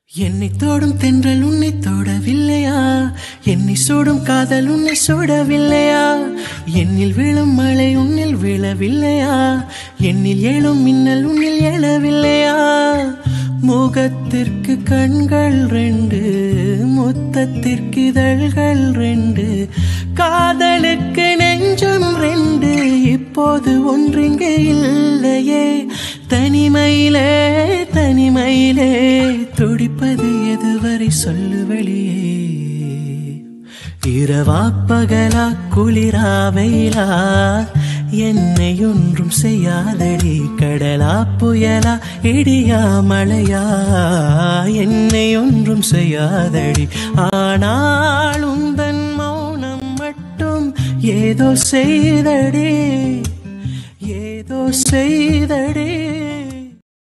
என்னை தோடும் தென்றல் உன்னை தோடவில்லையா என்னை சூடும் காதல் உன்னை சூடவில்லையா என்னில் விழும் மழை உன்னில் விழவில்லையா என்னில் எழும் மின்னல் உன்னில் எழவில்லையா முகத்திற்கு கண்கள் ரெண்டு முத்தத்திற்கு இதழ்கள் ரெண்டு காதலுக்கு நெஞ்சம் ரெண்டு இப்போது ஒன்றிங்கே இல்லையே தனிமையிலே தனிமையிலே துடிப்பது எதுவரை சொல்லு வெளியே இரவா பகலா குளிரா வெயிலா என்னை ஒன்றும் செய்யாதடி கடலா புயலா இடியா மழையா என்னை ஒன்றும் செய்யாதடி ஆனால் உந்தன் மௌனம் மட்டும் ஏதோ செய்தடி ஏதோ செய்தடி